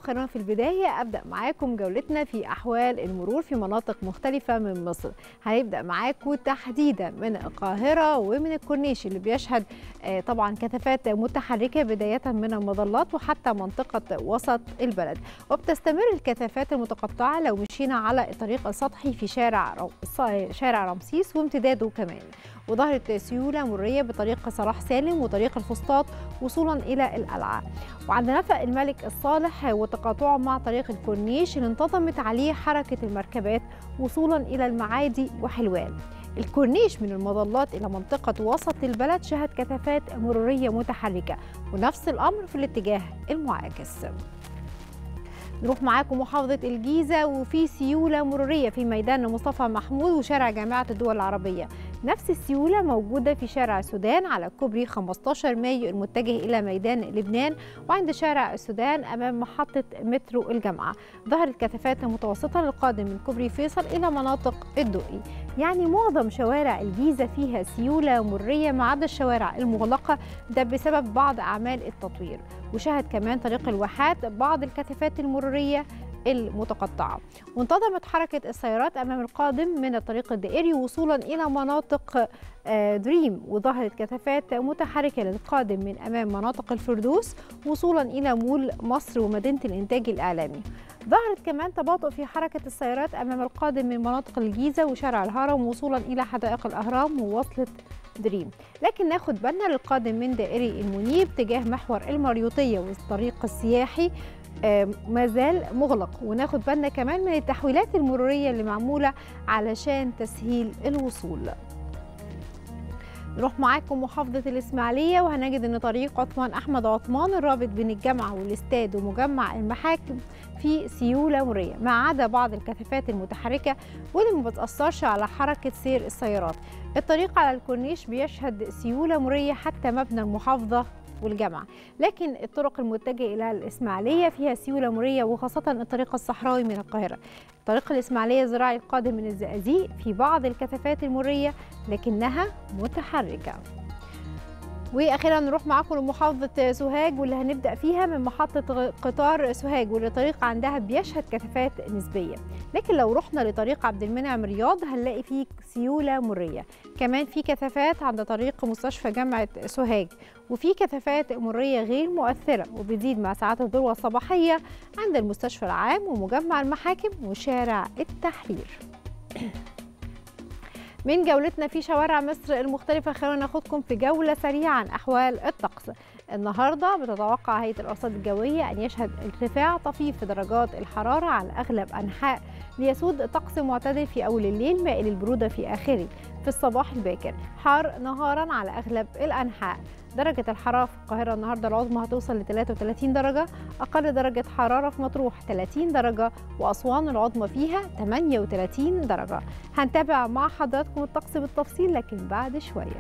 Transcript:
خلونا في البداية أبدأ معاكم جولتنا في أحوال المرور في مناطق مختلفة من مصر هنبدأ معاكم تحديدا من القاهرة ومن الكورنيش اللي بيشهد طبعا كثافات متحركة بداية من المظلات وحتى منطقة وسط البلد وبتستمر الكثافات المتقطعة لو مشينا على الطريق السطحي في شارع شارع رمسيس وامتداده كمان وظهرت سيولة مرية بطريق صلاح سالم وطريق الفسطاط وصولا إلى القلعة وعند نفق الملك الصالح وتقاطعه مع طريق الكورنيش اللي انتظمت عليه حركة المركبات وصولا إلى المعادي وحلوان الكورنيش من المظلات إلى منطقة وسط البلد شهد كثافات مرورية متحركة ونفس الأمر في الاتجاه المعاكس نروح معاكم محافظة الجيزة وفي سيولة مرورية في ميدان مصطفى محمود وشارع جامعة الدول العربية نفس السيولة موجودة في شارع السودان على كوبري 15 مايو المتجه إلى ميدان لبنان وعند شارع السودان أمام محطة مترو الجامعة ظهرت كثافات متوسطة للقادم من كوبري فيصل إلى مناطق الدقي يعني معظم شوارع الجيزة فيها سيولة مرية ما عدا الشوارع المغلقة ده بسبب بعض أعمال التطوير وشهد كمان طريق الواحات بعض الكثافات المرورية المتقطعة وانتظمت حركة السيارات أمام القادم من الطريق الدائري وصولا إلى مناطق دريم وظهرت كثافات متحركة للقادم من أمام مناطق الفردوس وصولا إلى مول مصر ومدينة الإنتاج الإعلامي ظهرت كمان تباطؤ في حركة السيارات أمام القادم من مناطق الجيزة وشارع الهرم وصولا إلى حدائق الأهرام ووصلة دريم لكن ناخد بالنا للقادم من دائري المنيب تجاه محور المريوطية والطريق السياحي ما زال مغلق وناخد بالنا كمان من التحويلات المرورية اللي معمولة علشان تسهيل الوصول نروح معاكم محافظة الإسماعيلية وهنجد أن طريق عثمان أحمد عثمان الرابط بين الجامعة والاستاد ومجمع المحاكم في سيولة مرية ما عدا بعض الكثافات المتحركة واللي ما بتأثرش على حركة سير السيارات الطريق على الكورنيش بيشهد سيولة مرية حتى مبنى المحافظة والجامعة لكن الطرق المتجهة إلى الإسماعيلية فيها سيولة مرية وخاصة الطريق الصحراوي من القاهرة طريق الإسماعيلية الزراعي القادم من الزقازيق في بعض الكثافات المرية لكنها متحركة واخيرا نروح معاكم لمحافظه سوهاج واللي هنبدا فيها من محطه قطار سوهاج واللي الطريق عندها بيشهد كثافات نسبيه لكن لو رحنا لطريق عبد المنعم رياض هنلاقي فيه سيوله مريه كمان في كثافات عند طريق مستشفى جامعه سوهاج وفي كثافات مريه غير مؤثره وبتزيد مع ساعات الذروه الصباحيه عند المستشفى العام ومجمع المحاكم وشارع التحرير من جولتنا في شوارع مصر المختلفة خلونا ناخدكم في جولة سريعة عن أحوال الطقس النهاردة بتتوقع هيئة الأرصاد الجوية أن يشهد ارتفاع طفيف في درجات الحرارة على أغلب أنحاء ليسود طقس معتدل في أول الليل مائل البرودة في آخره في الصباح الباكر حار نهارا على أغلب الأنحاء درجة الحرارة في القاهرة النهاردة العظمى هتوصل ل 33 درجة أقل درجة حرارة في مطروح 30 درجة وأسوان العظمى فيها 38 درجة هنتابع مع حضراتكم الطقس بالتفصيل لكن بعد شوية